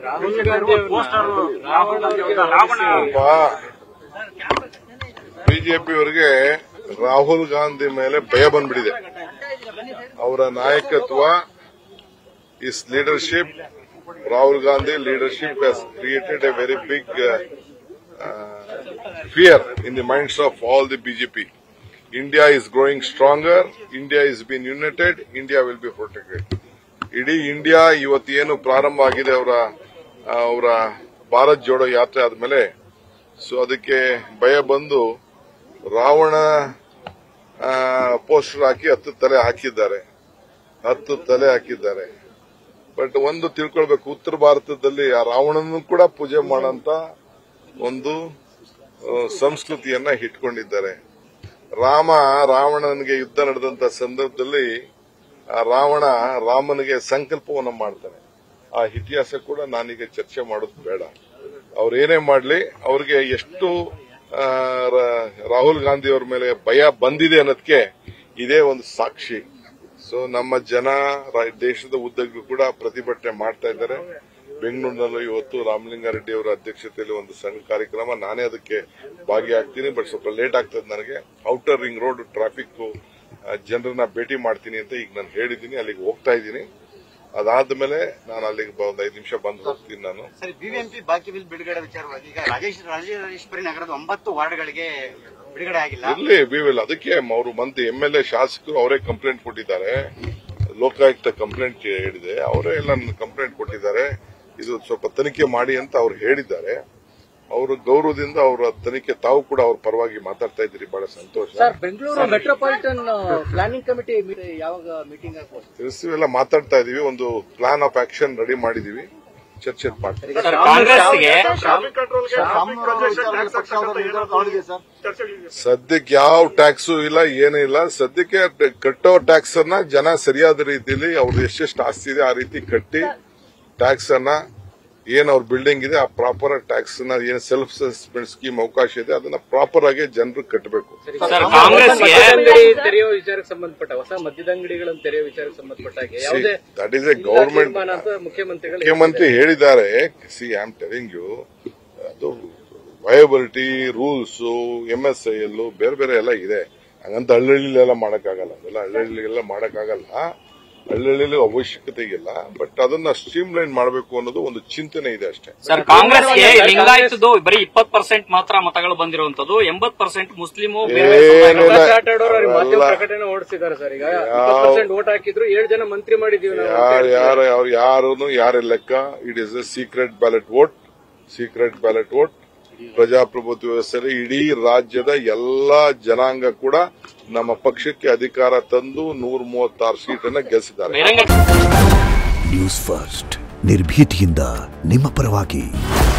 Rahul Gandhi poster Rahul Gandhi Ravana ಬಿಜೆಪಿಯವರಿಗೆ ರಾಹುಲ್ ಗಾಂಧಿ ಮೇಲೆ ಭಯ ಬಂದ್ಬಿಟ್ಟಿದೆ ಅವರ ನಾಯಕತ್ವ is leadership Rahul Gandhi leadership has created a very big fear in the minds of all the BJP India is growing stronger India is been united India will be protected ಇಡೀ India ಇವತ್ತು ಏನು ಪ್ರಾರಂಭ ಆಗಿದೆ ಅವರ ಅವರ ಭಾರತ್ ಜೋಡೋ ಯಾತ್ರೆ ಆದ್ಮೇಲೆ ಸೊ ಅದಕ್ಕೆ ಭಯ ಬಂದು ರಾವಣ ಪೋಸ್ಟರ್ ಹಾಕಿ ಹತ್ತು ತಲೆ ಹಾಕಿದ್ದಾರೆ ಹತ್ತು ತಲೆ ಹಾಕಿದ್ದಾರೆ ಬಟ್ ಒಂದು ತಿಳ್ಕೊಳ್ಬೇಕು ಉತ್ತರ ಭಾರತದಲ್ಲಿ ಆ ರಾವಣನನ್ನು ಕೂಡ ಪೂಜೆ ಮಾಡಂತ ಒಂದು ಆ, ಸಂಸ್ಕೃತಿಯನ್ನ ಇಟ್ಕೊಂಡಿದ್ದಾರೆ ರಾಮ ರಾವಣನಿಗೆ ಯುದ್ಧ ನಡೆದಂತ ಸಂದರ್ಭದಲ್ಲಿ ಆ ರಾವಣ ರಾಮನಿಗೆ ಸಂಕಲ್ಪವನ್ನ ಮಾಡ್ತಾನೆ ಆ ಇತಿಹಾಸ ಕೂಡ ನಾನೀಗ ಚರ್ಚೆ ಮಾಡೋದು ಬೇಡ ಅವ್ರು ಏನೇ ಮಾಡಲಿ ಅವ್ರಿಗೆ ಎಷ್ಟು ಆ, ರ- ರಾಹುಲ್ ಗಾಂಧಿ ಅವ್ರ ಮೇಲೆ ಭಯ ಬಂದಿದೆ ಅನ್ನೋದಕ್ಕೆ ಇದೇ ಒಂದು ಸಾಕ್ಷಿ ಸೊ ನಮ್ಮ ಜನ ರ- ದೇಶದ ಉದ್ದಕ್ಕೂ ಕೂಡ ಪ್ರತಿಭಟನೆ ಮಾಡ್ತಾ ಇದ್ದಾರೆ ಬೆಂಗಳೂರಿನಲ್ಲೂ ಇವತ್ತು ರಾಮಲಿಂಗಾರೆಡ್ಡಿ ಅವರ ಅಧ್ಯಕ್ಷತೆಯಲ್ಲಿ ಒಂದು ಸಣ್ಣ ಕಾರ್ಯಕ್ರಮ ನಾನೇ ಅದಕ್ಕೆ ಭಾಗಿಯಾಗ್ತೀನಿ ಬಟ್ ಸ್ವಲ್ಪ ಲೇಟ್ ಆಗ್ತದೆ ನನಗೆ ಔಟರ್ ರಿಂಗ್ ರೋಡ್ ಟ್ರಾಫಿಕ್ ಜನರನ್ನ ಭೇಟಿ ಮಾಡ್ತೀನಿ ಅಂತ ಈಗ ನಾನು ಹೇಳಿದ್ದೀನಿ ಅಲ್ಲಿಗೆ ಹೋಗ್ತಾ ಇದ್ದೀನಿ ಅದಾದ್ಮೇಲೆ ನಾನು ಅಲ್ಲಿಗೆ ಬ- ಒಂದು ಐದು ನಿಮಿಷ ಬಂದು ಹೋಗ್ತೀನಿ ನಾನು ಸರಿ ಬಿಬಿಎಂಪಿ ಬಾಕಿ ಬಿಲ್ ಬಿಡುಗಡೆ ವಿಚಾರವಾಗಿ ಈಗ ರಾಜೇಶ್ ರಾಜೇಶ್ವರಿ ನಗರದ ಒಂಬತ್ತು ವಾರ್ಡ್ಗಳಿಗೆ ಬಿಡುಗಡೆ ಆಗಿಲ್ಲ ಇಲ್ಲಿ ವಿವಿಲ್ ಅದಕ್ಕೆ ಅವರು ಮಂತ್ರಿ ಎಂ ಎಲ್ ಎ ಶಾಸಕರು ಅವರೇ ಕಂಪ್ಲೇಂಟ್ ಕೊಟ್ಟಿದ್ದಾರೆ ಲೋಕಾಯುಕ್ತ ಕಂಪ್ಲೇಂಟ್ ಹೇಳಿದೆ ಅವರೇ ಎಲ್ಲ ಕಂಪ್ಲೇಂಟ್ ಕೊಟ್ಟಿದ್ದಾರೆ ಇದು ಸ್ವಲ್ಪ ತನಿಖೆ ಮಾಡಿ ಅಂತ ಅವ್ರು ಹೇಳಿದ್ದಾರೆ ಅವರು ಗೌರವದಿಂದ ಅವರ ತನಿಖೆ ತಾವು ಕೂಡ ಅವ್ರ ಪರವಾಗಿ ಮಾತಾಡ್ತಾ ಇದ್ದೀರಿ ಬಹಳ ಸಂತೋಷ sir Bengaluru metropolitan planning committee ಯಾವಾಗ ಮೀಟಿಂಗ್ ಆಗ್ಬೋದು ತಿಳಿಸ್ತೀವೆಲ್ಲ ಮಾತಾಡ್ತಾ ಇದೀವಿ ಒಂದು ಪ್ಲಾನ್ ಆಫ್ ಆಕ್ಷನ್ ರೆಡಿ ಮಾಡಿದೀವಿ ಚರ್ಚೆ ಮಾಡ್ತೀವಿ ಸರ್ ಕಾಂಗ್ರೆಸ್ಗೆ ಸದ್ಯಕ್ಕೆ ಯಾವ ಟ್ಯಾಕ್ಸು ಇಲ್ಲ ಏನೂ ಇಲ್ಲ ಸದ್ಯಕ್ಕೆ ಟ- ಕಟ್ಟೋ ಟ್ಯಾಕ್ಸ್ ಅನ್ನ ಜನ ಸರಿಯಾದ ರೀತಿಯಲ್ಲಿ ಅವ್ರದ್ದು ಎಷ್ಟೆಷ್ಟು ಆಸ್ತಿ ಇದೆ ಆ ರೀತಿ ಕಟ್ಟಿ ಟ್ಯಾಕ್ಸ್ ಅನ್ನ ಏನ್ ಅವ್ರ ಬಿಲ್ಡಿಂಗ್ ಇದೆ ಆ ಪ್ರಾಪರ್ ಟ್ಯಾಕ್ಸ್ ನ ಏನ್ ಸೆಲ್ಫ್ ಸಸ್ಪೆಂಡ್ ಸ್ಕೀಮ್ ಅವಕಾಶ ಇದೆ ಅದನ್ನ ಪ್ರಾಪರ್ ಆಗಿ ಜನರು ಕಟ್ಟಬೇಕು ಸರ್ ಕಾಂಗ್ರೆಸ್ಗೆ ಅಂಗಡಿ ತೆರೆಯೋ ವಿಚಾರಕ್ಕೆ ಸಂಬಂಧಪಟ್ಟ ಹೊಸ ಮದ್ಯದ ಅಂಗಡಿಗಳನ್ನು ತೆರೆಯೋ ವಿಚಾರಕ್ಕೆ ಸಂಬಂಧಪಟ್ಟ ಹಾಗೆ ಯಾವುದೇ ದಟ್ ಈಸ್ ಎ ಇಲ್ಲ ಗೌರ್ಮೆಂಟ್ ತೀರ್ಮಾನ ಅಂತ ಮುಖ್ಯಮಂತ್ರಿಗಳು ಮುಖ್ಯಮಂತ್ರಿ ಹೇಳಿದ್ದಾರೆ see I am telling you ಅದು viability rules S I L ಬೇರೆ ಬೇರೆ ಎಲ್ಲ ಇದೆ ಹಂಗಂತ ಹಳ್ಳಿಲೆಲ್ಲ ಮಾಡಕ್ಕಾಗಲ್ಲ ಅದೆಲ್ಲ ಹಳ್ಳಿಗೆಲ್ಲ ಮಾಡಕ್ಕಾಗಲ್ಲ ಹಳ್ಳಿಯಲ್ಲಿ ಅವಶ್ಯಕತೆ ಇಲ್ಲ ಬಟ್ ಅದನ್ನ ಸ್ಟ್ರೀಮ್ ಲೈನ್ ಮಾಡಬೇಕು ಅನ್ನೋದು ಒಂದು ಚಿಂತನೆ ಇದೆ ಅಷ್ಟೇ ಸರ್ ಕಾಂಗ್ರೆಸ್ಗೆ ಲಿಂಗಾಯತದ್ದು ಬರೀ ಇಪ್ಪತ್ತು ಪರ್ಸೆಂಟ್ ಮಾತ್ರ ಮತಗಳು ಬಂದಿರುವಂತದ್ದು ಎಂಬತ್ ಪರ್ಸೆಂಟ್ ಮುಸ್ಲಿಮು ಬೇರೆ ಬೇರೆ ಏನಿಲ್ಲ. ಸಮುದಾಯ- ಆಟ ಆಡೋರು ಅವ್ರಿಗೆ ಮಾಧ್ಯಮ ಅಲ್ಲ. ಪ್ರಕಟಣೆ ಓಡಿಸಿದ್ದಾರೆ ಸರ್ ಈಗ ಇಪ್ಪತ್ತು ಪರ್ಸೆಂಟ್ ಓಟ್ ಹಾಕಿದ್ರು ಏಳು ಜನ ಮಂತ್ರಿ ಮಾಡಿದೀವಿ ನಾವು ಅಂತ ಯಾರು ಹೇಳ್ತಿದ್ದಾರೆ. ಯಾರು ಅವ್ರು ಯಾರು ಯಾರ ಲೆಕ್ಕ it is a secret ballot vote secret ballot vote ಪ್ರಜಾಪ್ರಭುತ್ವ ವ್ಯವಸ್ಥೆಯಲ್ಲಿ ಇಡೀ ರಾಜ್ಯದ ಎಲ್ಲಾ ಜನಾಂಗ ಕೂಡ ನಮ್ಮ ಪಕ್ಷಕ್ಕೆ ಅಧಿಕಾರ ತಂದು ನೂರ ಮೂವತ್ತಾರು ಸೀಟನ್ನ ಗೆಲ್ಲಿಸಿದ್ದಾರೆ ಬಹಿರಂಗ ನ್ಯೂಸ್ ಫಸ್ಟ್ ನಿರ್ಭೀತಿಯಿಂದ ನಿಮ್ಮ ಪರವಾಗಿ